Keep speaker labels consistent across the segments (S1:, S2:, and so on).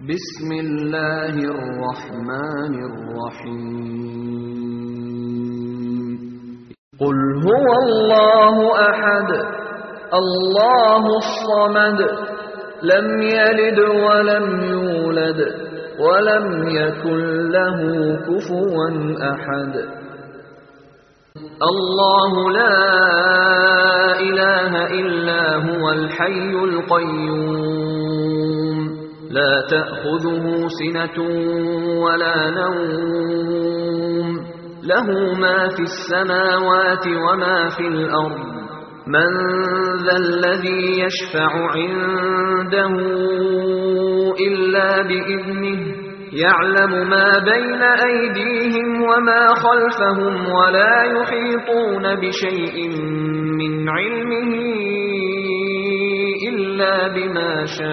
S1: بسم الله الرحمن الرحيم قل هو الله أحد الله الصمد لم يلد ولم يولد ولم يكن له كفوا أحد الله لا إله إلا هو الحي القيوم لا تأخذه سنة ولا نوم له ما في السماوات وما في الأرض من ذا الذي يشفع عنده إلا بإذنه يعلم ما بين أيديهم وما خلفهم ولا يحيطون بشيء من علمه إلا بما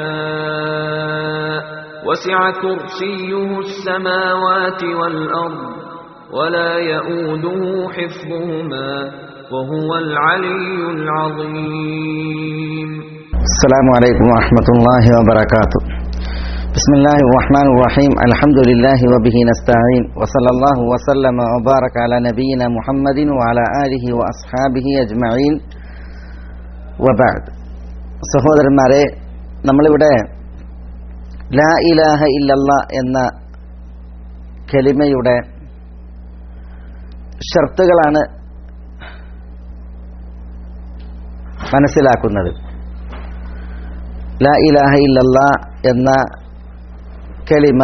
S1: شاء وسع كرسيه السماوات والأرض ولا يؤوده حفظهما وهو العلي العظيم
S2: السلام عليكم ورحمة الله وبركاته بسم الله الرحمن الرحيم الحمد لله وبه نستعين وصلى الله وسلم وبارك على نبينا محمد وعلى آله وأصحابه أجمعين وبعد സഹോദരന്മാരെ നമ്മളിവിടെ ലാ ഇലാഹ ഇല്ലല്ല എന്ന കെലിമയുടെ ഷർത്തുകളാണ് മനസ്സിലാക്കുന്നത് ലാ ഇലാഹ ഇല്ലല്ല എന്ന കലിമ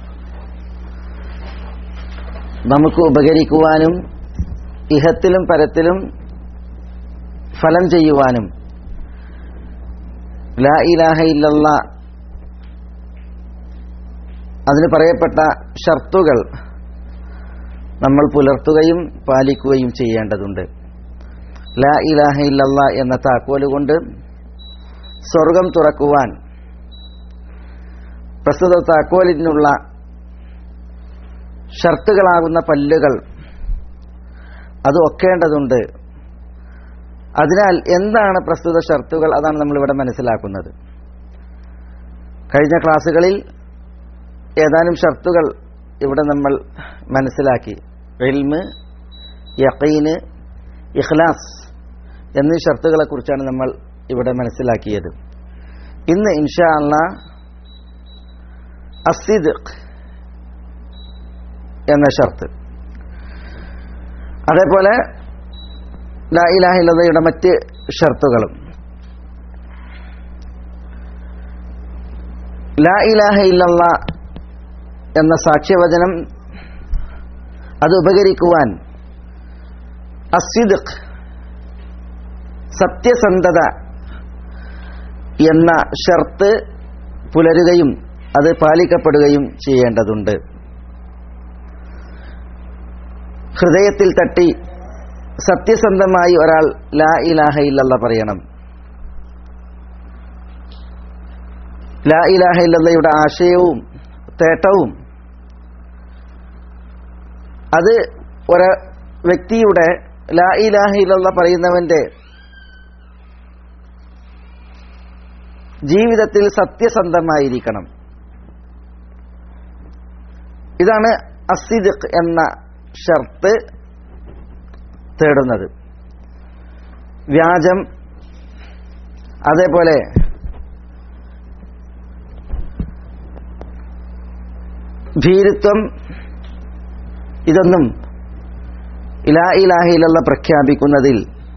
S2: നമുക്ക് ഉപകരിക്കുവാനും ഇഹത്തിലും പരത്തിലും ഫലം ചെയ്യുവാനും ലാ ഇലാഹ ഇല്ലല്ല അതിന് പറയപ്പെട്ട ഷർത്തുകൾ നമ്മൾ പുലർത്തുകയും പാലിക്കുകയും ചെയ്യേണ്ടതുണ്ട് ലാ ഇലാഹ ഇല്ലല്ല എന്ന താക്കോല് കൊണ്ട് സ്വർഗം തുറക്കുവാൻ പ്രസ്തുത താക്കോലിനുള്ള ഷർത്തുകളാകുന്ന പല്ലുകൾ അത് ഒക്കേണ്ടതുണ്ട് അതിനാൽ എന്താണ് പ്രസ്തുത ഷർത്തുകൾ അതാണ് നമ്മളിവിടെ മനസ്സിലാക്കുന്നത് കഴിഞ്ഞ ക്ലാസ്സുകളിൽ ഏതാനും ഷർത്തുകൾ ഇവിടെ നമ്മൾ മനസ്സിലാക്കി എൽമ് യക്കീന് ഇഖ്ലാസ് എന്നീ ഷർത്തുകളെ കുറിച്ചാണ് നമ്മൾ ഇവിടെ മനസ്സിലാക്കിയത് ഇന്ന് ഇൻഷാ അല്ല അസിദ് എന്ന ഷർത്ത് അതേപോലെ ലാ ഇലാഹില്ലതയുടെ മറ്റ് ഷർത്തുകളും ലാ ഇലാഹ ഇല്ലല്ല എന്ന സാക്ഷ്യവചനം അത് ഉപകരിക്കുവാൻ അസിദ് സത്യസന്ധത എന്ന ഷർത്ത് പുലരുകയും അത് പാലിക്കപ്പെടുകയും ചെയ്യേണ്ടതുണ്ട് ഹൃദയത്തിൽ തട്ടി സത്യസന്ധമായി ഒരാൾ ലാ ഇലാഹ ഇല്ലല്ല പറയണം ലാ ഇലാഹ ഇല്ലല്ലയുടെ ആശയവും തേട്ടവും അത് ഒരു വ്യക്തിയുടെ ലാ ഇലാഹ ഇല്ലല്ല പറയുന്നവന്റെ ജീവിതത്തിൽ സത്യസന്ധമായിരിക്കണം ഇതാണ് അസിദ് എന്ന ഷർത്ത് തേടുന്നത് വ്യാജം അതേപോലെ ഭീരുത്വം ഇതൊന്നും ഇലാ ഇലാഹിലുള്ള പ്രഖ്യാപിക്കുന്നതിൽ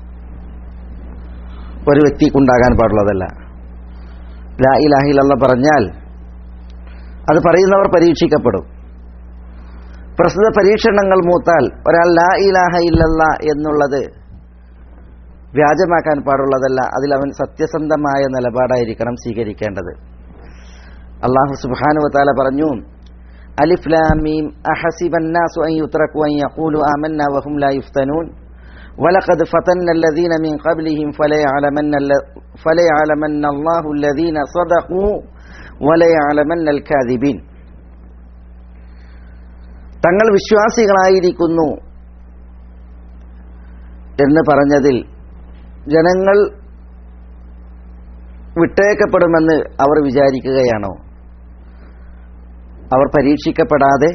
S2: ഒരു വ്യക്തിക്കുണ്ടാകാൻ പാടുള്ളതല്ല ലാ ഇലാഹിലല്ല പറഞ്ഞാൽ അത് പറയുന്നവർ പരീക്ഷിക്കപ്പെടും പ്രസ്തുത പരീക്ഷണങ്ങൾ മൂത്താൽ ഒരാൾ ലാ ഇലാഹ ഇല്ലല്ല എന്നുള്ളത് വ്യാജമാക്കാൻ പാടുള്ളതല്ല അതിൽ അവൻ സത്യസന്ധമായ നിലപാടായിരിക്കണം സ്വീകരിക്കേണ്ടത് അള്ളാഹു സുബാനുവത്താല പറഞ്ഞു അലിഫ് ലാമീം അഹസിബന്നാസു അൻ യുത്രകു അൻ യഖൂലു ആമന്ന വഹും ലാ യുഫ്തനൂൻ ولقد فتنا الذين من قبلهم فليعلمن فليعلمن الله الذين صدقوا وليعلمن الكاذبين തങ്ങൾ വിശ്വാസികളായിരിക്കുന്നു എന്ന് പറഞ്ഞതിൽ ജനങ്ങൾ വിട്ടേക്കപ്പെടുമെന്ന് അവർ വിചാരിക്കുകയാണോ അവർ പരീക്ഷിക്കപ്പെടാതെ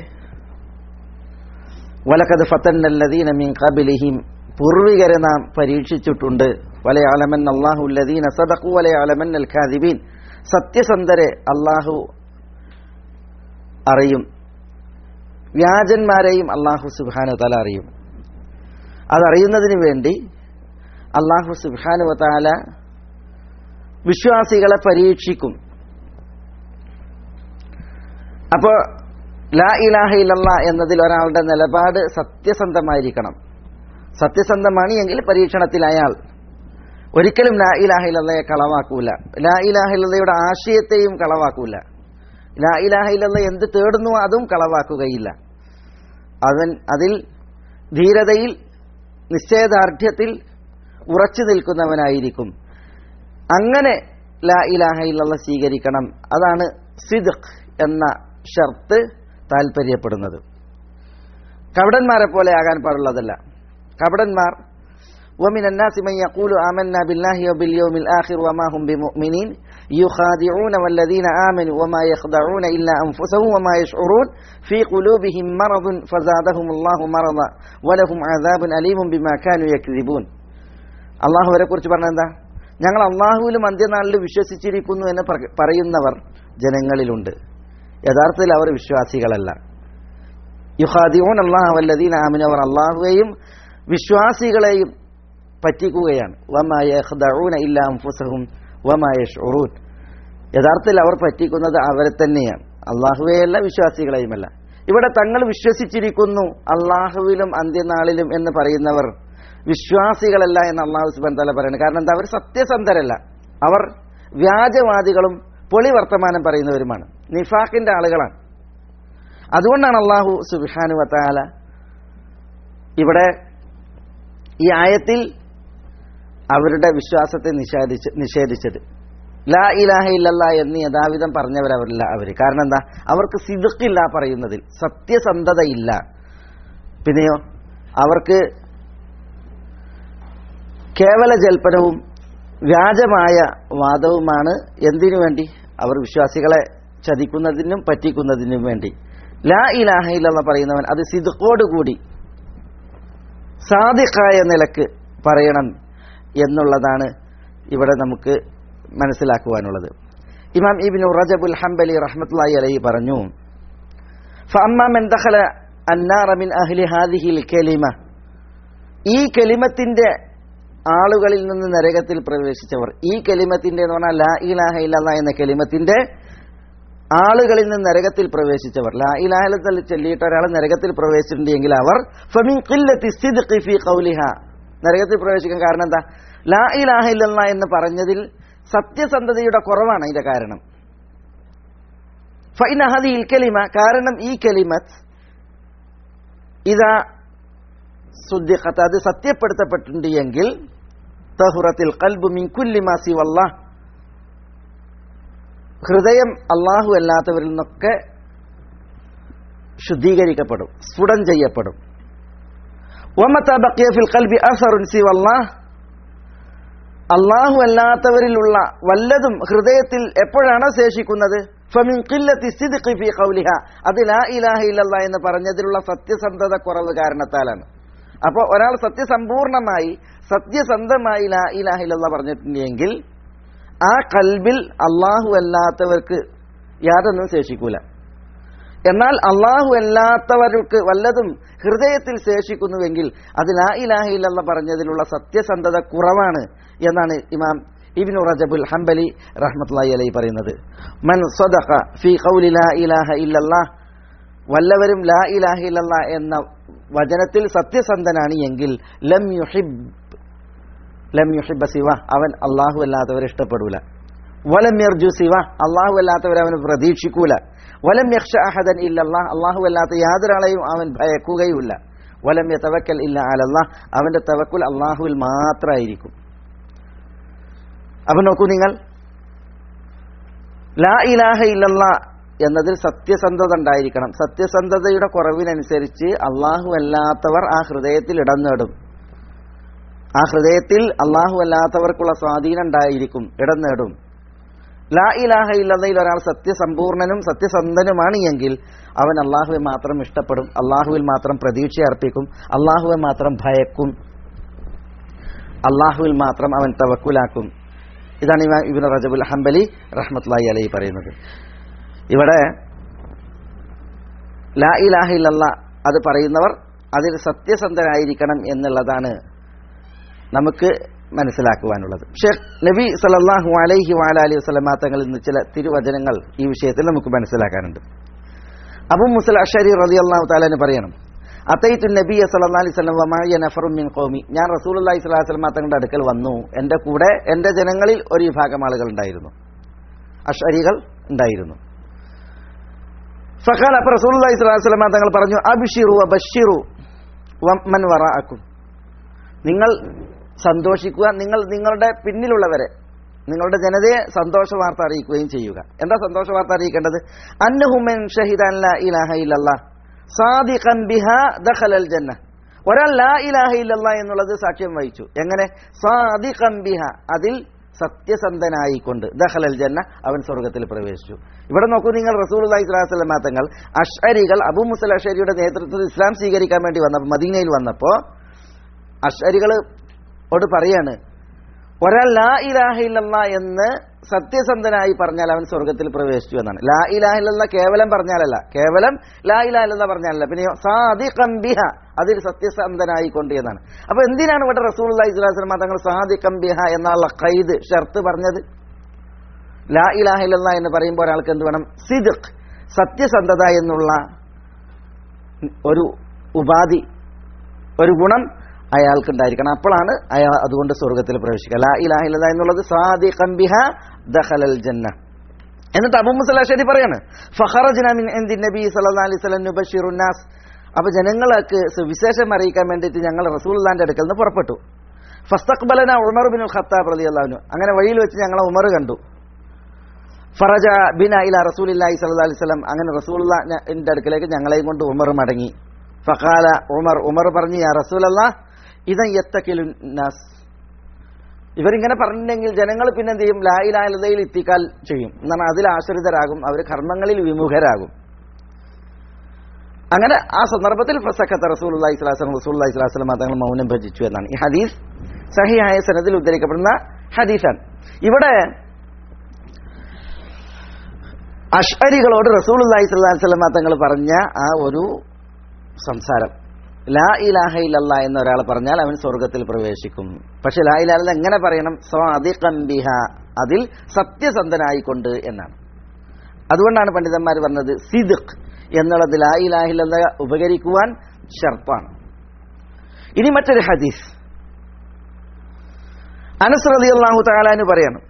S2: വലക്കത് ഫത്തന്നല്ലദീന മീൻ കബിലിഹിം പൂർവികരെ നാം പരീക്ഷിച്ചിട്ടുണ്ട് വലയാളമൻ അള്ളാഹു ലദീന സദഖു വലയാളമൻ അൽ ഖാദിബീൻ സത്യസന്ധരെ അള്ളാഹു അറിയും വ്യാജന്മാരെയും അള്ളാഹു സുബാനു തല അറിയും അതറിയുന്നതിന് വേണ്ടി അള്ളാഹു സുബാനു താല വിശ്വാസികളെ പരീക്ഷിക്കും അപ്പോൾ ലാ ഇലാഹ ഇല്ലല്ല എന്നതിൽ ഒരാളുടെ നിലപാട് സത്യസന്ധമായിരിക്കണം സത്യസന്ധമാണ് എങ്കിൽ പരീക്ഷണത്തിൽ അയാൾ ഒരിക്കലും ലാ ഇലാഹ ഇല്ലല്ലയെ കളവാക്കൂല ലാ ഇലാഹ ഇല്ലല്ലയുടെ ആശയത്തെയും കളവാക്കൂല ലാ ഇലാഹ ഇല്ലല്ല എന്ത് തേടുന്നു അതും കളവാക്കുകയില്ല അവൻ അതിൽ ധീരതയിൽ നിശ്ചയദാർഢ്യത്തിൽ ഉറച്ചു നിൽക്കുന്നവനായിരിക്കും അങ്ങനെ ലാ ഇലാഹ ഇല്ലല്ല സ്വീകരിക്കണം അതാണ് സിദ്ഖ് എന്ന ഷർത്ത് താല്പര്യപ്പെടുന്നത് കപടന്മാരെ പോലെ ആകാൻ പാടുള്ളതല്ല കപടന്മാർ ومن الناس من يقول آمنا بالله وباليوم الآخر وما هم بمؤمنين يخادعون والذين آمنوا وما يخدعون إلا أنفسهم وما يشعرون في قلوبهم مرض فزادهم الله مرضا ولهم عذاب أليم بما كانوا يكذبون അള്ളാഹു അവരെ കുറിച്ച് പറഞ്ഞെന്താ ഞങ്ങൾ അള്ളാഹുവിലും അന്ത്യനാളിൽ വിശ്വസിച്ചിരിക്കുന്നു എന്ന് പറ- പറയുന്നവർ ജനങ്ങളിലുണ്ട് യഥാർത്ഥത്തിൽ അവർ വിശ്വാസികളല്ല യുഹാദിഊൻ അള്ളാഹു വല്ലദീന ആമിന അവർ അള്ളാഹുവേയും വിശ്വാസികളെയും പറ്റിക്കുകയാണ് വമായൂന ഇല്ല അംഫുസഹും വമായൂൻ യഥാർത്ഥത്തിൽ അവർ പറ്റിക്കുന്നത് അവരെ തന്നെയാണ് അള്ളാഹുവെയല്ല വിശ്വാസികളെയുമല്ല ഇവിടെ തങ്ങൾ വിശ്വസിച്ചിരിക്കുന്നു അള്ളാഹുവിലും അന്ത്യനാളിലും എന്ന് പറയുന്നവർ വിശ്വാസികളല്ല എന്ന് അള്ളാഹു സുബാൻ തല പറയുന്നത് കാരണം എന്താ അവർ സത്യസന്ധരല്ല അവർ വ്യാജവാദികളും പൊളി വർത്തമാനം പറയുന്നവരുമാണ് നിഫാഖിന്റെ ആളുകളാണ് അതുകൊണ്ടാണ് അള്ളാഹു സുബിഹാനു വത്താല ഇവിടെ ഈ ആയത്തിൽ അവരുടെ വിശ്വാസത്തെ നിഷേധിച്ച് നിഷേധിച്ചത് ലാ ഇലാഹ ഇല്ലല്ല എന്ന് യഥാവിധം പറഞ്ഞവരവരല്ല അവര് കാരണം എന്താ അവർക്ക് സിദുക്കില്ല പറയുന്നതിൽ സത്യസന്ധതയില്ല പിന്നെയോ അവർക്ക് കേവല ജൽപ്പനവും വ്യാജമായ വാദവുമാണ് എന്തിനു വേണ്ടി അവർ വിശ്വാസികളെ ചതിക്കുന്നതിനും പറ്റിക്കുന്നതിനും വേണ്ടി ലാ ഇലാഹ ഇല്ലെന്ന് പറയുന്നവൻ അത് സിദുക്കോടുകൂടി സാദിഖായ നിലക്ക് പറയണം എന്നുള്ളതാണ് ഇവിടെ നമുക്ക് മനസ്സിലാക്കുവാനുള്ളത് ഇമാം ഇബിനു റജബുൽ ഹംബലി റഹ്മത്തുള്ളാഹി അലൈഹി പറഞ്ഞു ഫഅമ്മാ മൻ ദഖല അന്നാറ മിൻ അഹ്ലി ഹാദിഹിൽ കലിമ ഈ കലിമത്തിന്റെ ആളുകളിൽ നിന്ന് നരകത്തിൽ പ്രവേശിച്ചവർ ഈ കലിമത്തിന്റെ എന്ന് പറഞ്ഞാൽ ലാ ഇലാഹ ഇല്ലല്ലാഹ് എന്ന കലിമത്തിന്റെ ആളുകളിൽ നിന്ന് നരകത്തിൽ പ്രവേശിച്ചവർ ലാ ഇലാഹത്തിൽ ചൊല്ലിയിട്ട് ഒരാൾ നരകത്തിൽ പ്രവേശിച്ചിട്ടുണ്ടെങ്കിൽ അവർ ഫമിൻ ഖില്ലത്തി സിദ്ഖി ഫീ ഖൗലിഹ നരകത്തിൽ പ്രവേശിക്കാൻ കാരണം എന്താ ലാ ഇലാഹ ഇല്ലല്ലാഹ് എന്ന് പറഞ്ഞതിൽ സത്യസന്ധതയുടെ കുറവാണ് അതിന്റെ കാരണം ഫൈന ഹദിൽ കലിമ കാരണം ഈ കലിമത്ത് ഇതാ സുദ്ദിഖത്ത് അത് സത്യപ്പെടുത്തപ്പെട്ടിട്ടുണ്ട് എങ്കിൽ തഹുറത്തിൽ കൽബു മിൻ കുല്ലി മാ സിവല്ലാഹ് ഹൃദയം അള്ളാഹു അല്ലാത്തവരിൽ നിന്നൊക്കെ ശുദ്ധീകരിക്കപ്പെടും സ്ഫുടം ചെയ്യപ്പെടും ومتى بقي في القلب اثر سوى الله അള്ളാഹു അല്ലാത്തവരിലുള്ള വല്ലതും ഹൃദയത്തിൽ എപ്പോഴാണ് ശേഷിക്കുന്നത് ഫമിൻ ഖില്ലത്തി സിദ്ഖി ഫീ ഖൗലിഹ അത് ലാ ഇലാഹ ഇല്ലല്ലാഹ് എന്ന് പറഞ്ഞതിലുള്ള സത്യസന്ധത കുറവ് കാരണത്താലാണ് അപ്പോൾ ഒരാൾ സത്യസമ്പൂർണമായി സത്യസന്ധമായി ലാ ഇലാഹ ഇല്ലല്ലാഹ് പറഞ്ഞിട്ടുണ്ടെങ്കിൽ ആ കൽബിൽ അള്ളാഹു അല്ലാത്തവർക്ക് യാതൊന്നും ശേഷിക്കൂല എന്നാൽ അള്ളാഹു അല്ലാത്തവർക്ക് വല്ലതും ഹൃദയത്തിൽ ശേഷിക്കുന്നുവെങ്കിൽ അത് ലാ ഇലാഹ ഇല്ലല്ലാഹ് പറഞ്ഞതിലുള്ള സത്യസന്ധത കുറവാണ് എന്നാണ് ഇമാം ഇബ്നു റജബുൽ ഹംബലി റഹ്മത്തുള്ളാഹി അലൈഹി പറയുന്നത് മൻ സദഖ ഫീ ഖൗലി ലാ ഇലാഹ ഇല്ലല്ലാഹ് വല്ലവരും ലാ ഇലാഹ ഇല്ലല്ലാഹ് എന്ന വചനത്തിൽ സത്യസന്ധനാണ് എങ്കിൽ ലം യുഹിബ് ലം യുഹിബ സിവ അവൻ അള്ളാഹു അല്ലാത്തവരെ ഇഷ്ടപ്പെടൂല വലം യർജു സിവ അള്ളാഹു അല്ലാത്തവരെ അവന് പ്രതീക്ഷിക്കൂല വലം യക്ഷ അഹദൻ ഇല്ലല്ലാഹ് അള്ളാഹു അല്ലാത്ത യാതൊരാളെയും അവൻ ഭയക്കുകയുമില്ല വലം യതവക്കൽ ഇല്ല അലല്ലാഹ് അവന്റെ തവക്കുൽ അള്ളാഹുവിൽ മാത്രമായിരിക്കും അപ്പൊ നോക്കൂ നിങ്ങൾ ലാ ഇലാഹ ഇല്ലല്ല എന്നതിൽ സത്യസന്ധത ഉണ്ടായിരിക്കണം സത്യസന്ധതയുടെ കുറവിനനുസരിച്ച് അള്ളാഹു അല്ലാത്തവർ ആ ഹൃദയത്തിൽ ഇടം നേടും ആ ഹൃദയത്തിൽ അള്ളാഹു അല്ലാത്തവർക്കുള്ള സ്വാധീനം ഉണ്ടായിരിക്കും ഇടം നേടും ലാ ഇലാഹ ഇല്ലതയിൽ ഒരാൾ സത്യസമ്പൂർണനും സത്യസന്ധനുമാണ് എങ്കിൽ അവൻ അള്ളാഹുവെ മാത്രം ഇഷ്ടപ്പെടും അള്ളാഹുവിൽ മാത്രം പ്രതീക്ഷ അർപ്പിക്കും അള്ളാഹുവെ മാത്രം ഭയക്കും അള്ളാഹുവിൽ മാത്രം അവൻ തവക്കുലാക്കും ഇതാണ് ഇമാം ഇബിൻ റജബുൽ ഹംബലി റഹ്മത്ലായി അലൈ പറയുന്നത് ഇവിടെ ലാ ഇലാഹ ഇല്ലല്ല അത് പറയുന്നവർ അതിൽ സത്യസന്ധരായിരിക്കണം എന്നുള്ളതാണ് നമുക്ക് മനസ്സിലാക്കുവാനുള്ളത് ഷെയ്ഖ് നബി സല്ലല്ലാഹു അലൈഹി വഅല അലൈഹി വസല്ലമ തങ്ങളിൽ നിന്ന് ചില തിരുവചനങ്ങൾ ഈ വിഷയത്തിൽ നമുക്ക് മനസ്സിലാക്കാനുണ്ട് അബു മുസൽ അഷരി റളിയല്ലാഹു തആല പറയണം അത്തൈത്തു നബി സല്ലല്ലാഹു അലൈഹി വസല്ലം വമഅയ നഫറും മിൻ ഖൗമി ഞാൻ റസൂലുള്ളാഹി സ്വല്ലല്ലാഹു അലൈഹി വസല്ലമ തങ്ങളുടെ അടുക്കൽ വന്നു എൻ്റെ കൂടെ എൻ്റെ ജനങ്ങളിൽ ഒരു വിഭാഗം ആളുകൾ ഉണ്ടായിരുന്നു അഷരികൾ ഉണ്ടായിരുന്നു ഫഖാൽ അപ്പോൾ റസൂലുള്ളാഹി സ്വല്ലല്ലാഹു അലൈഹി വസല്ലമ തങ്ങൾ പറഞ്ഞു അബ്ഷിറു വബശ്ശിറു വമൻ വറാഅക്കും നിങ്ങൾ സന്തോഷിക്കുക നിങ്ങൾ നിങ്ങളുടെ പിന്നിലുള്ളവരെ നിങ്ങളുടെ ജനതയെ സന്തോഷ വാർത്ത അറിയിക്കുകയും ചെയ്യുക എന്താ സന്തോഷ വാർത്ത അറിയിക്കേണ്ടത് അന്നഹുമൻ ഷഹിദൻ ലാ ഇലാഹ ഇല്ലല്ലാ സാദിഖൻ ബിഹാ ദഖലൽ ജന്ന ഒരാൾ ലാ ഇലാഹ ഇല്ലല്ലാ എന്നുള്ളത് സാക്ഷ്യം വഹിച്ചു എങ്ങനെ സാദിഖൻ ബിഹ അതിൽ സത്യസന്ധനായിക്കൊണ്ട് ദഖലൽ ജന്ന അവൻ സ്വർഗത്തിൽ പ്രവേശിച്ചു ഇവിടെ നോക്കൂ നിങ്ങൾ റസൂൽ അലൈഹി സ്വലാസ്ലം തങ്ങൾ അഷ്അരികൾ അബു മുസൽ അഷരിയുടെ നേതൃത്വത്തിൽ ഇസ്ലാം സ്വീകരിക്കാൻ വേണ്ടി വന്നപ്പോൾ മദീനയിൽ വന്നപ്പോൾ അഷരികൾ ഓട് പറയാണ് ഒരാൾ ലാ ഇലാഹ ഇല്ലല്ല എന്ന് സത്യസന്ധനായി പറഞ്ഞാൽ അവൻ സ്വർഗത്തിൽ പ്രവേശിച്ചു എന്നാണ് ലാ ഇലാഹ ഇല്ലല്ല കേവലം പറഞ്ഞാലല്ല കേവലം ലാ ഇലാഹ ഇല്ലല്ല പറഞ്ഞാലല്ല പിന്നെ സാദിഖം ബിഹ അതിൽ സത്യസന്ധനായി കൊണ്ട് എന്നാണ് അപ്പൊ എന്തിനാണ് ഇവിടെ റസൂൽ ഇസ്ലാസ്ലമ തങ്ങൾ സാദിഖം ബിഹ എന്നുള്ള ഖൈദ് ഷർത്ത് പറഞ്ഞത് ലാ ഇലാഹ ഇല്ലല്ല എന്ന് പറയുമ്പോൾ ഒരാൾക്ക് എന്ത് വേണം സിദ്ഖ് സത്യസന്ധത എന്നുള്ള ഒരു ഉപാധി ഒരു ഗുണം അയാൾക്ക് ഉണ്ടായിരിക്കണം അപ്പോഴാണ് അയാൾ അതുകൊണ്ട് സ്വർഗത്തിൽ പ്രവേശിക്കുക ലാ ഇലാഹ ഇല്ലല്ലാ എന്നുള്ളത് സാദിഖൻ ബിഹ ദഖലൽ ജന്ന എന്നിട്ട് അബൂ മുസലാശ്ശേരി പറയാണ് ഫഖറജ്ന മിൻ ഇൻദി നബി സല്ലല്ലാഹു അലൈഹി വസല്ലം നുബശ്ശിറുൻ നാസ് അപ്പൊ ജനങ്ങൾക്ക് സുവിശേഷം അറിയിക്കാൻ വേണ്ടിയിട്ട് ഞങ്ങൾ റസൂലുള്ളാന്റെ അടുക്കൽ നിന്ന് പുറപ്പെട്ടു ഫസ്തഖ്ബലന ഉമർ ബിൻ ഖത്താബ് റളിയല്ലാഹു അൻഹു അങ്ങനെ വഴിയിൽ വെച്ച് ഞങ്ങളെ ഉമർ കണ്ടു ഫറജ ബിന ഇല റസൂലില്ലാഹി സല്ലല്ലാഹു അലൈഹി വസല്ലം അങ്ങനെ റസൂലുള്ളാഹിന്റെ അടുക്കലേക്ക് ഞങ്ങളെയും കൊണ്ട് ഉമർ മടങ്ങി ഫഖാല ഉമർ ഉമർ പറഞ്ഞു യാ റസൂലല്ലാഹ് ഇതൻ യത്തക്കിലു നാസ് ഇവരിങ്ങനെ പറഞ്ഞിട്ടുണ്ടെങ്കിൽ ജനങ്ങൾ പിന്നെ എന്ത് ചെയ്യും ലായിലാലതയിൽ എത്തിക്കാൽ ചെയ്യും എന്നാണ് അതിൽ ആശ്രിതരാകും അവർ കർമ്മങ്ങളിൽ വിമുഖരാകും അങ്ങനെ ആ സന്ദർഭത്തിൽ പ്രസക്കത്ത റസൂൽ അള്ളഹി സ്വലാസ്ലം റസൂൽ അള്ളഹി സ്വലാസ്ലം തങ്ങൾ മൗനം ഭജിച്ചു എന്നാണ് ഈ ഹദീസ് സഹിയായ സനത്തിൽ ഉദ്ധരിക്കപ്പെടുന്ന ഹദീസാണ് ഇവിടെ അഷ്അരികളോട് റസൂൽ അള്ളഹി സ്വലാഹി സ്വലമ തങ്ങൾ പറഞ്ഞ ആ ഒരു സംസാരം ലാ ഇലാഹ ഇല്ലല്ല എന്ന് ഒരാൾ പറഞ്ഞാൽ അവൻ സ്വർഗത്തിൽ പ്രവേശിക്കും പക്ഷെ ലാ ഇലാഹ എങ്ങനെ പറയണം സ്വാദിഖൻ ബിഹ അതിൽ സത്യസന്ധനായിക്കൊണ്ട് എന്നാണ് അതുകൊണ്ടാണ് പണ്ഡിതന്മാർ പറഞ്ഞത് സിദ്ഖ് എന്നുള്ളത് ലാ ഇലാഹ ഇല്ലല്ല ഉപകരിക്കുവാൻ ഷർപ്പാണ് ഇനി മറ്റൊരു ഹദീസ് അനസ് റളിയല്ലാഹു തആലാന് പറയണം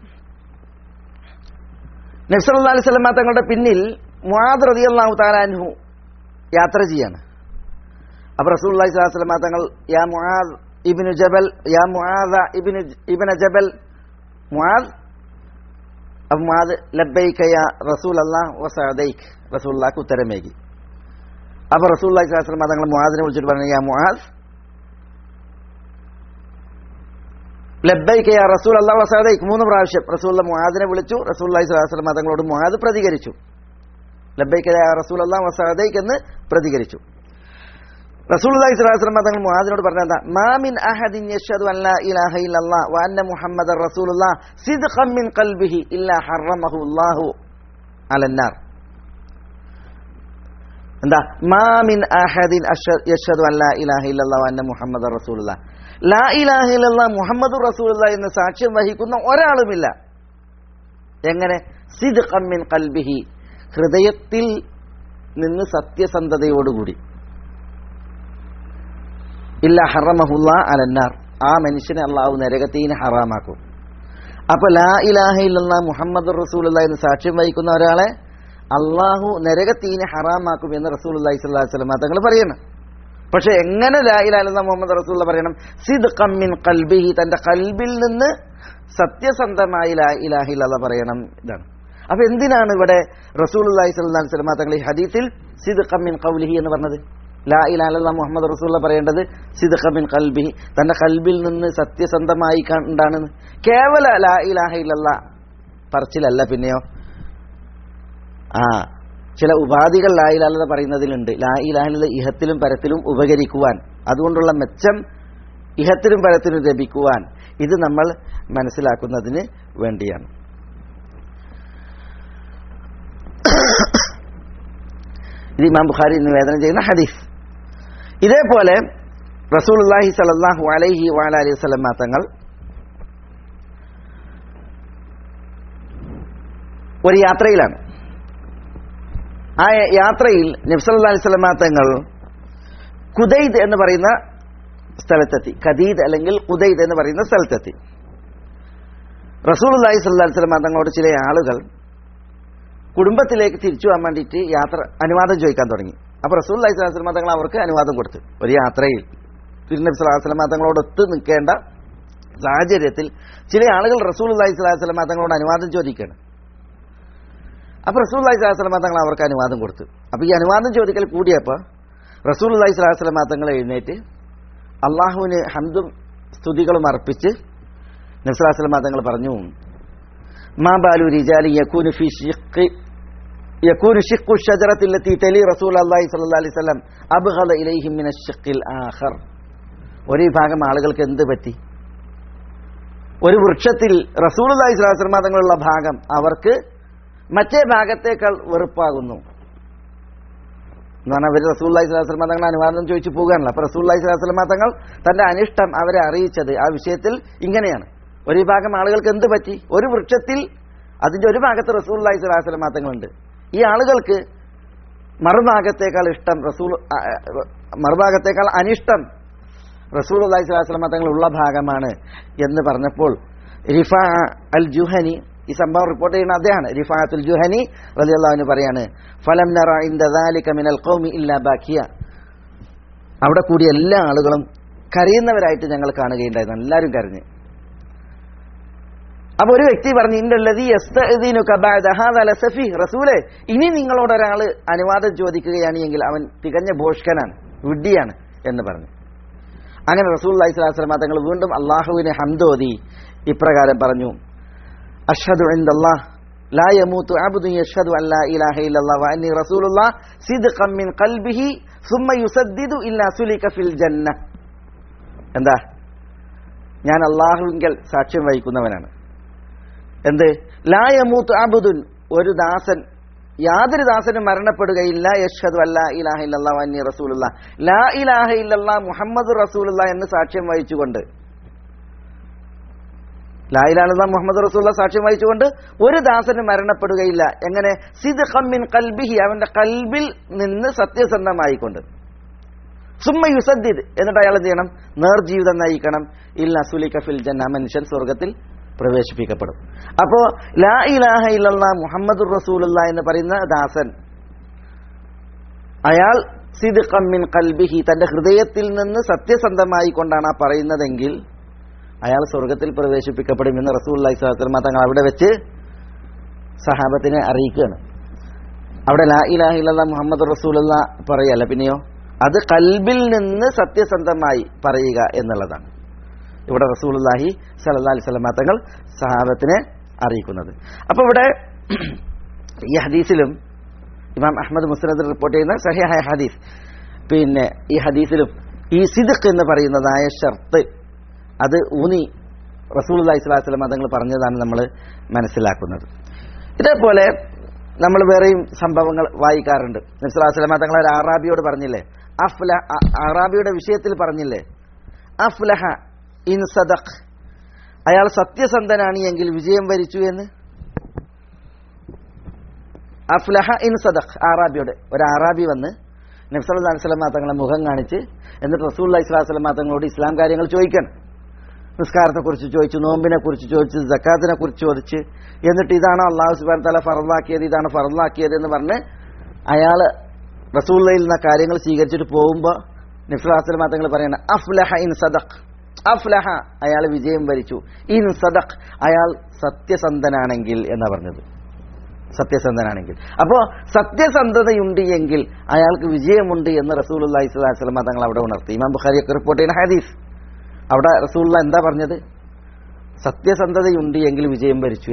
S2: നബ്സല്ലാ അലൈഹി സ്വലമ തങ്ങളുടെ പിന്നിൽ മുആദ് റളിയല്ലാഹു തആലാൻഹു യാത്ര ചെയ്യാണ് അപ്പൊ റസൂലുള്ളാഹി സ്വല്ലല്ലാഹു അലൈഹി വസല്ലം തങ്ങൾ യാ മുആദ് ഇബ്നു ജബൽ യാ മുആദ ഇബ്നു ഇബ്ന ജബൽ മുആദ് അപ്പൊ മുആദ് ലബ്ബൈക യാ റസൂലല്ലാഹ് വസഅദൈക് റസൂലുള്ളാഹിക്ക് ഉത്തരമേകി അപ്പൊ റസൂലുള്ളാഹി സ്വല്ലല്ലാഹു അലൈഹി വസല്ലം തങ്ങൾ മുആദിനെ വിളിച്ചിട്ട് പറഞ്ഞു യാ മുആദ് ലബ്ബൈക യാ റസൂലല്ലാഹ് വസഅദൈക് മൂന്ന് പ്രാവശ്യം റസൂലുള്ള മുആദിനെ വിളിച്ചു റസൂലുള്ളാഹി സ്വല്ലല്ലാഹു അലൈഹി വസല്ലം തങ്ങളോട് മുആദ് പ്രതികരിച്ചു ലബ്ബൈക യാ റസൂലല്ലാഹ് വസഅദൈക് എന്ന് പ്രതികരിച്ചു റസൂലുള്ളാഹി സ്വല്ലല്ലാഹു അലൈഹി വസല്ലം തങ്ങൾ മുആദിനോട് പറഞ്ഞതാ മാമിൻ അഹദിൻ യശ്ഹദു അൻ ലാ ഇലാഹ ഇല്ലല്ലാഹ് വ അന്ന മുഹമ്മദർ റസൂലുള്ളാഹ് സിദ്ഖൻ മിൻ ഖൽബിഹി ഇല്ലാ ഹറമഹു അല്ലാഹു അലന്നാർ എന്താ മാമിൻ അഹദിൻ യശ്ഹദു അൻ ലാ ഇലാഹ ഇല്ലല്ലാഹ് വ അന്ന മുഹമ്മദർ റസൂലുള്ളാഹ് ലാ ഇലാഹ ഇല്ലല്ലാഹ് മുഹമ്മദുർ റസൂലുള്ളാഹ് എന്ന് സാക്ഷ്യം വഹിക്കുന്ന ഒരാളുമില്ല എങ്ങനെ സിദ്ഖൻ മിൻ ഖൽബിഹി ഹൃദയത്തിൽ നിന്ന് സത്യസന്ധതയോടുകൂടി ഇല്ല ഹറമഹുല്ല അലന്നാർ ആ മനുഷ്യനെ അള്ളാഹു നരകത്തീന് ഹറാമാക്കും അപ്പൊ ലാ ഇലാഹ ഇല്ല മുഹമ്മദ് റസൂലുള്ള എന്ന് സാക്ഷ്യം വഹിക്കുന്ന ഒരാളെ അള്ളാഹു നരകത്തീന് ഹറാമാക്കും എന്ന് റസൂൽ അള്ളഹി സ്വല്ലാ വസ്ലം തങ്ങൾ പറയണം പക്ഷെ എങ്ങനെ ലാ ഇലാഹ മുഹമ്മദ് റസൂള്ള പറയണം സിദ് കമ്മിൻ കൽബിഹി തന്റെ കൽബിൽ നിന്ന് സത്യസന്ധമായി ലാ ഇലാഹില്ല പറയണം ഇതാണ് അപ്പൊ എന്തിനാണ് ഇവിടെ റസൂൽ അള്ളഹി സ്വല്ലാ വസ്ലം തങ്ങൾ ഈ ഹദീത്തിൽ സിദ് കമ്മിൻ കൗലിഹി എന്ന് പറഞ്ഞത് ലാ ഇലാഹ മുഹമ്മദ് റസൂള്ള പറയേണ്ടത് സിദ്ഖമിൻ കൽബി തന്റെ കൽബിൽ നിന്ന് സത്യസന്ധമായി കണ്ടാണ് കേവല ലാ ഇലാഹ ഇല്ലല്ല പറച്ചിലല്ല പിന്നെയോ ആ ചില ഉപാധികൾ ലാ ഇലാഹ പറയുന്നതിലുണ്ട് ലാ ഇലാഹ ഇഹത്തിലും പരത്തിലും ഉപകരിക്കുവാൻ അതുകൊണ്ടുള്ള മെച്ചം ഇഹത്തിലും പരത്തിലും ലഭിക്കുവാൻ ഇത് നമ്മൾ മനസ്സിലാക്കുന്നതിന് വേണ്ടിയാണ് ഇത് ഇമാം ബുഖാരി നിവേദനം ചെയ്യുന്ന ഹദീസ് ഇതേപോലെ റസൂലുള്ളാഹി സ്വല്ലല്ലാഹു അലൈഹി വഅല അലൈഹി വസല്ലം തങ്ങൾ ഒരു യാത്രയിലാണ് ആ യാത്രയിൽ നബ്സല്ലാ അലൈഹി സ്വലമ തങ്ങൾ കുദൈദ് എന്ന് പറയുന്ന സ്ഥലത്തെത്തി ഖദീദ് അല്ലെങ്കിൽ കുദൈദ് എന്ന് പറയുന്ന സ്ഥലത്തെത്തി റസൂൽ അള്ളാഹി സ്വല്ലാ സ്വലമ തങ്ങളോട് ചില ആളുകൾ കുടുംബത്തിലേക്ക് തിരിച്ചു പോകാൻ വേണ്ടിയിട്ട് യാത്ര അനുവാദം ചോദിക്കാൻ തുടങ്ങി അപ്പൊ റസൂൽ അള്ളഹി സ്വലാഹു സ്വലമ തങ്ങൾ അവർക്ക് അനുവാദം കൊടുത്തു ഒരു യാത്രയിൽ തിരുനബി സ്വലാഹു സ്വലമ തങ്ങളോട് ഒത്ത് നിൽക്കേണ്ട സാഹചര്യത്തിൽ ചില ആളുകൾ റസൂൽ അള്ളഹി സ്വലാഹു സ്വലമ തങ്ങളോട് അനുവാദം ചോദിക്കുകയാണ് അപ്പൊ റസൂൽ അള്ളഹി സ്വലാഹു സ്വലമ തങ്ങൾ അവർക്ക് അനുവാദം കൊടുത്തു അപ്പൊ ഈ അനുവാദം ചോദിക്കൽ കൂടിയപ്പോൾ റസൂൽ അള്ളഹി സ്വലാഹു സ്വലമ തങ്ങൾ എഴുന്നേറ്റ് അള്ളാഹുവിന് ഹംദും സ്തുതികളും അർപ്പിച്ച് നബ്സലാസ്ലമ തങ്ങൾ പറഞ്ഞു മാ ബാലു റിജാലി യകൂനു ഫി ഷിഖ് യകൂനു ഷിഖു ഷജറത്തില്ലത്തി തലി റസൂൽ അള്ളാഹി സ്വല്ലല്ലാഹി അലൈഹി വസല്ലം അബ്ഗള ഇലൈഹിം മിന ഷിഖിൽ ആഖർ ഒരു വിഭാഗം ആളുകൾക്ക് എന്ത് പറ്റി ഒരു വൃക്ഷത്തിൽ റസൂൽ അള്ളാഹി സ്വലാഹു വസല്ലമ തങ്ങളുള്ള ഭാഗം അവർക്ക് മറ്റേ ഭാഗത്തേക്കാൾ വെറുപ്പാകുന്നു എന്ന് പറഞ്ഞാൽ അവർ റസൂല്ലായി സ്വലാസ്ലമ തങ്ങൾ അനുവാദം ചോദിച്ചു പോവുകയാണല്ലോ അപ്പൊ റസൂല്ലായി സ്വലാസ്ലമ തങ്ങൾ തന്റെ അനിഷ്ടം അവരെ അറിയിച്ചത് ആ വിഷയത്തിൽ ഇങ്ങനെയാണ് ഒരു വിഭാഗം ആളുകൾക്ക് എന്ത് പറ്റി ഒരു വൃക്ഷത്തിൽ അതിന്റെ ഒരു ഭാഗത്ത് റസൂല്ലായി സ്വലാസ്ലമ തങ്ങളുണ്ട് ഈ ആളുകൾക്ക് മറുഭാഗത്തേക്കാൾ ഇഷ്ടം റസൂൽ ആ, ആ, മറുഭാഗത്തേക്കാൾ അനിഷ്ടം റസൂൽ അള്ളഹി സ്വലാസ്ലമ തങ്ങൾ ഉള്ള ഭാഗമാണ് എന്ന് പറഞ്ഞപ്പോൾ റിഫ അൽ ജുഹനി ഈ സംഭവം റിപ്പോർട്ട് ചെയ്യുന്ന അദ്ദേഹമാണ് റിഫാത്തുൽ ജുഹനി റളിയല്ലാഹുവിന് പറയാണ് ഫലം നറ ഇൻദ ദാലിക മിനൽ ഖൗമി ഇല്ലാ ബാക്കിയ അവിടെ കൂടിയ എല്ലാ ആളുകളും കരയുന്നവരായിട്ട് ഞങ്ങൾ കാണുകയുണ്ടായിരുന്നു എല്ലാവരും കരഞ്ഞ് അപ്പൊ ഒരു വ്യക്തി പറഞ്ഞു ഇന്നല്ലതി റസൂലെ ഇനി നിങ്ങളോട് ഒരാൾ അനുവാദം ചോദിക്കുകയാണ് എങ്കിൽ അവൻ തികഞ്ഞ ഭോഷ്കനാണ് വിഡ്ഢിയാണ് എന്ന് പറഞ്ഞു അങ്ങനെ റസൂൽ അലൈഹി സ്വലാസ്ലമ തങ്ങൾ വീണ്ടും അള്ളാഹുവിനെ ഹംദോതി ഇപ്രകാരം പറഞ്ഞു അഷ്ഹദു ഇൻദല്ലാഹ് لا يموت عبد يشهد أن لا إله إلا الله وأني رسول الله صدقا من قلبه ثم يسدد إلا سلك في الجنة എന്താ ഞാൻ അള്ളാഹുവിങ്കൽ സാക്ഷ്യം വഹിക്കുന്നവനാണ് എന്ത് ലായമൂത്ത് അബുദുൻ ഒരു ദാസൻ യാതൊരു ദാസനും മരണപ്പെടുകയില്ല യഷ്ഹദു അല്ലാ ഇലാഹ ഇല്ലല്ലാഹു അന്നി റസൂലുള്ള ലാ ഇലാഹ ഇല്ലല്ലാ മുഹമ്മദ് റസൂലുള്ള എന്ന് സാക്ഷ്യം വഹിച്ചുകൊണ്ട് ലാ ഇലാഹ ഇല്ലല്ലാഹ് മുഹമ്മദ് റസൂലുള്ള സാക്ഷ്യം വഹിച്ചുകൊണ്ട് ഒരു ദാസനും മരണപ്പെടുകയില്ല എങ്ങനെ സിദ് മിൻ കൽബിഹി അവന്റെ കൽബിൽ നിന്ന് സത്യസന്ധമായിക്കൊണ്ട് സുമ്മ യുസദ്ദിദ് എന്നിട്ട് അയാൾ എന്ത് ചെയ്യണം നേർജീവിതം നയിക്കണം ഇല്ല സുലിക ഫിൽ ജന്ന മനുഷ്യൻ സ്വർഗത്തിൽ പ്രവേശിപ്പിക്കപ്പെടും അപ്പോ ലാ ഇലാഹ ഇല്ലല്ലാ മുഹമ്മദ് റസൂലുള്ള എന്ന് പറയുന്ന ദാസൻ അയാൾ സിദ് മിൻ കൽബിഹി തന്റെ ഹൃദയത്തിൽ നിന്ന് സത്യസന്ധമായി കൊണ്ടാണ് ആ പറയുന്നതെങ്കിൽ അയാൾ സ്വർഗത്തിൽ പ്രവേശിപ്പിക്കപ്പെടുമെന്ന് റസൂൽ അലൈഹി സ്വലാത്മ തങ്ങൾ അവിടെ വെച്ച് സഹാബത്തിനെ അറിയിക്കുകയാണ് അവിടെ ലാ ഇലാഹ ഇല്ലല്ലാ മുഹമ്മദ് റസൂലുള്ള പറയല്ല പിന്നെയോ അത് കൽബിൽ നിന്ന് സത്യസന്ധമായി പറയുക എന്നുള്ളതാണ് ഇവിടെ റസൂലുള്ളാഹി സല്ലല്ലാഹി അലൈഹി വസല്ലം തങ്ങൾ സഹാബത്തിനെ അറിയിക്കുന്നത് അപ്പോൾ ഇവിടെ ഈ ഹദീസിലും ഇമാം അഹമ്മദ് മുസ്നദ് റിപ്പോർട്ട് ചെയ്യുന്ന സഹിഹായ ഹദീസ് പിന്നെ ഈ ഹദീസിലും ഈ സിദ്ഖ് എന്ന് പറയുന്നതായ ഷർത്ത് അത് ഊന്നി റസൂലുള്ളാഹി സ്വല്ലല്ലാഹി അലൈഹി വസല്ലം തങ്ങൾ പറഞ്ഞതാണ് നമ്മൾ മനസ്സിലാക്കുന്നത് ഇതേപോലെ നമ്മൾ വേറെയും സംഭവങ്ങൾ വായിക്കാറുണ്ട് നബ്സലാസ്ലമ തങ്ങൾ ഒരു അറാബിയോട് പറഞ്ഞില്ലേ അഫ്ല അ- അറാബിയുടെ വിഷയത്തിൽ പറഞ്ഞില്ലേ അഫ്ലഹ ഇൻ സദഖ് അയാൾ സത്യസന്ധനാണ് എങ്കിൽ വിജയം വരിച്ചു എന്ന് അഫ്ലഹ ഇൻ സദഖ് അറാബിയോട് ഒരു അറാബി വന്ന് നബ്സല്ലാ സ്വലമ തങ്ങളെ മുഖം കാണിച്ച് എന്നിട്ട് റസൂൽ അലൈഹി സ്വലാമ തങ്ങളോട് ഇസ്ലാം കാര്യങ്ങൾ ചോദിക്കണം നിസ്കാരത്തെ കുറിച്ച് ചോദിച്ചു നോമ്പിനെ കുറിച്ച് ചോദിച്ചു ജക്കാത്തിനെ കുറിച്ച് ചോദിച്ച് എന്നിട്ട് ഇതാണ് അള്ളാഹു സുബാൻ തല ഫറലാക്കിയത് ഇതാണ് ഫറലാക്കിയത് എന്ന് പറഞ്ഞ് അയാൾ റസൂള്ളയിൽ നിന്ന് ആ കാര്യങ്ങൾ സ്വീകരിച്ചിട്ട് പോകുമ്പോൾ നിഫ്ലാസിൽ മാത്രങ്ങൾ പറയണ അഫ്ലഹ ഇൻ സദഖ് അഫ്ലഹ അയാൾ വിജയം വരിച്ചു ഇൻ സദഖ് അയാൾ സത്യസന്ധനാണെങ്കിൽ എന്നാ പറഞ്ഞത് സത്യസന്ധനാണെങ്കിൽ അപ്പോ സത്യസന്ധതയുണ്ട് എങ്കിൽ അയാൾക്ക് വിജയമുണ്ട് എന്ന് റസൂൽ അള്ളാഹി സ്വലാസ്ലമ തങ്ങൾ അവിടെ ഉണർത്തി ഇമാം ബുഖാരിയൊക്കെ റിപ്പോർട്ട് ചെയ്യുന്ന ഹദീസ് അവിടെ റസൂള്ള എന്താ പറഞ്ഞത് സത്യസന്ധതയുണ്ട് എങ്കിൽ വിജയം വരിച്ചു എന്നാണ്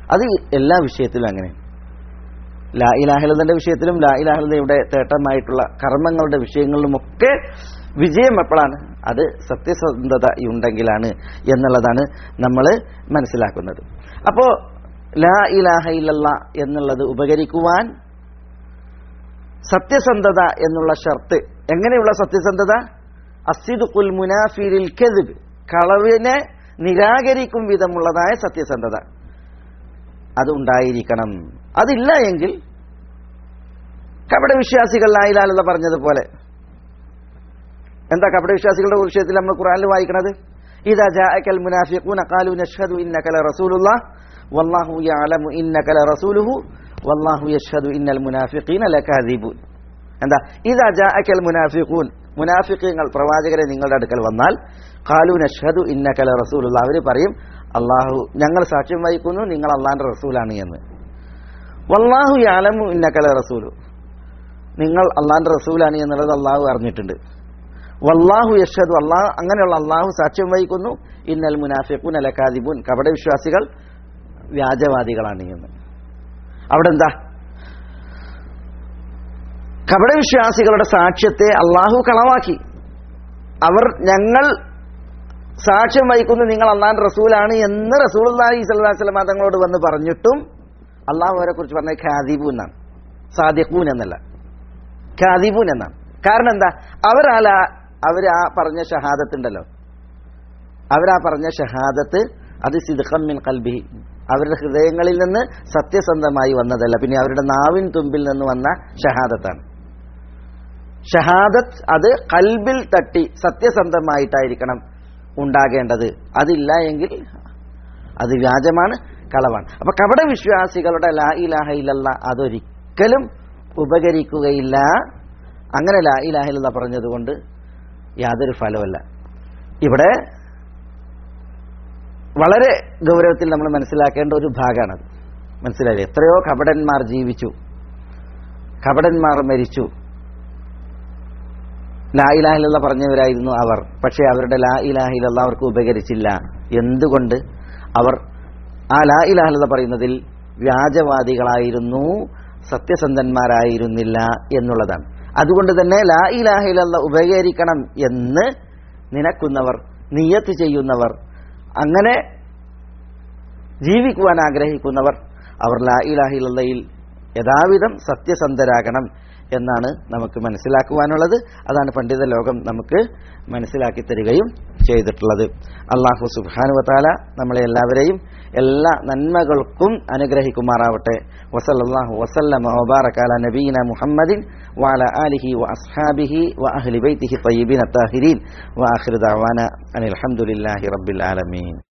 S2: അത് എല്ലാ വിഷയത്തിലും അങ്ങനെ ലാ ഇലാഹിലതന്റെ വിഷയത്തിലും ലാ ഇലാഹിലതയുടെ തേട്ടമായിട്ടുള്ള കർമ്മങ്ങളുടെ വിഷയങ്ങളിലുമൊക്കെ വിജയം എപ്പോഴാണ് അത് സത്യസന്ധത ഉണ്ടെങ്കിലാണ് എന്നുള്ളതാണ് നമ്മൾ മനസ്സിലാക്കുന്നത് അപ്പോൾ ലാ ഇലാഹ ഇല്ലല്ല എന്നുള്ളത് ഉപകരിക്കുവാൻ സത്യസന്ധത എന്നുള്ള ഷർത്ത് എങ്ങനെയുള്ള സത്യസന്ധത അസിദുൽ മുനാഫിരിൽ കെതിബ് കളവിനെ നിരാകരിക്കും വിധമുള്ളതായ സത്യസന്ധത അത് ഉണ്ടായിരിക്കണം അതില്ല എങ്കിൽ കപട വിശ്വാസികൾ ലായിലാലത പറഞ്ഞതുപോലെ എന്താ കപട വിശ്വാസികളുടെ വിഷയത്തിൽ നമ്മൾ ഖുറാനിൽ വായിക്കണത് ഇതാ ജാഅക്കൽ മുനാഫിഖൂന ഖാലു നഷ്ഹദു ഇന്നക ലറസൂലുള്ളാഹ് വല്ലാഹു യഅലമു ഇന്നക ലറസൂലുഹു വല്ലാഹു യഷ്ഹദു ഇന്നൽ മുനാഫിഖീന ലകാദിബൂൻ എന്താ ഇതാ ജാഅക്കൽ മുനാഫിഖൂൻ മുനാഫിഖീങ്ങൾ പ്രവാചകരെ നിങ്ങളുടെ അടുക്കൽ വന്നാൽ ഖാലു നഷ്ഹദു ഇന്നക ലറസൂലുള്ളാഹ് അവർ പറയും അള്ളാഹു ഞങ്ങൾ സാക്ഷ്യം വഹിക്കുന്നു നിങ്ങൾ അള്ളാഹിന്റെ റസൂലാണ് എന്ന് വല്ലാഹു യാലമു ഇന്നകല റസൂലു നിങ്ങൾ അള്ളാഹിന്റെ റസൂലാണ് എന്നുള്ളത് അള്ളാഹു അറിഞ്ഞിട്ടുണ്ട് വല്ലാഹു യഷദു അള്ളാഹു അങ്ങനെയുള്ള അള്ളാഹു സാക്ഷ്യം വഹിക്കുന്നു ഇന്നൽ മുനാഫിഖൂൻ അലക്കാദിബൂൻ കപട വിശ്വാസികൾ വ്യാജവാദികളാണ് എന്ന് അവിടെ എന്താ കപട വിശ്വാസികളുടെ സാക്ഷ്യത്തെ അള്ളാഹു കളവാക്കി അവർ ഞങ്ങൾ സാക്ഷ്യം വഹിക്കുന്നു നിങ്ങൾ അള്ളാൻ റസൂലാണ് എന്ന് റസൂൽ അള്ളാഹി സ്വലാസ്ലമ തങ്ങളോട് വന്ന് പറഞ്ഞിട്ടും അള്ളാഹു അവരെ കുറിച്ച് പറഞ്ഞ ഖാദിബു എന്നാണ് സാദിഖൂൻ എന്നല്ല ഖാദിബൂൻ എന്നാണ് കാരണം എന്താ അവരാല അവർ ആ പറഞ്ഞ ഷഹാദത്ത് ഉണ്ടല്ലോ അവരാ പറഞ്ഞ ഷഹാദത്ത് അത് സിദ്ഖം മിൻ കൽബി അവരുടെ ഹൃദയങ്ങളിൽ നിന്ന് സത്യസന്ധമായി വന്നതല്ല പിന്നെ അവരുടെ നാവിൻ തുമ്പിൽ നിന്ന് വന്ന ഷഹാദത്താണ് ഷഹാദത്ത് അത് കൽബിൽ തട്ടി സത്യസന്ധമായിട്ടായിരിക്കണം ഉണ്ടാകേണ്ടത് അതില്ല എങ്കിൽ അത് വ്യാജമാണ് കളവാണ് അപ്പൊ കപട വിശ്വാസികളുടെ ലാ ഇലാഹ ഇല്ലല്ല അതൊരിക്കലും ഉപകരിക്കുകയില്ല അങ്ങനെ ലാ ഇലാഹ ഇല്ല പറഞ്ഞതുകൊണ്ട് യാതൊരു ഫലമല്ല ഇവിടെ വളരെ ഗൗരവത്തിൽ നമ്മൾ മനസ്സിലാക്കേണ്ട ഒരു ഭാഗമാണത് മനസ്സിലായില്ലേ എത്രയോ കപടന്മാർ ജീവിച്ചു കപടന്മാർ മരിച്ചു ലാ ഇലാഹിലുള്ള പറഞ്ഞവരായിരുന്നു അവർ പക്ഷേ അവരുടെ ലാ ഇലാഹിലുള്ള അവർക്ക് ഉപകരിച്ചില്ല എന്തുകൊണ്ട് അവർ ആ ലാ ഇലാഹിലുള്ള പറയുന്നതിൽ വ്യാജവാദികളായിരുന്നു സത്യസന്ധന്മാരായിരുന്നില്ല എന്നുള്ളതാണ് അതുകൊണ്ട് തന്നെ ലാ ഇലാഹിലുള്ള ഉപകരിക്കണം എന്ന് നിനക്കുന്നവർ നിയത്ത് ചെയ്യുന്നവർ അങ്ങനെ ജീവിക്കുവാൻ ആഗ്രഹിക്കുന്നവർ അവർ ലാ ഇലാഹിലയിൽ യഥാവിധം സത്യസന്ധരാകണം എന്നാണ് നമുക്ക് മനസ്സിലാക്കുവാനുള്ളത് അതാണ് പണ്ഡിത ലോകം നമുക്ക് മനസ്സിലാക്കി തരികയും ചെയ്തിട്ടുള്ളത് അള്ളാഹു സുബാനുവത്താല നമ്മളെ എല്ലാവരെയും എല്ലാ നന്മകൾക്കും അനുഗ്രഹിക്കുമാറാവട്ടെ വസല്ലാഹു വസല്ലമ വബാറക്കാല നബീന മുഹമ്മദിൻ വാല ആലിഹി വ അസ്ഹാബിഹി വ അഹ്ലി ബൈത്തിഹി തയ്യിബിൻ അത്താഹിരീൻ വ ആഖിർ ദഅവാന അനിൽ ഹംദുലില്ലാഹി റബ്ബിൽ ആലമീൻ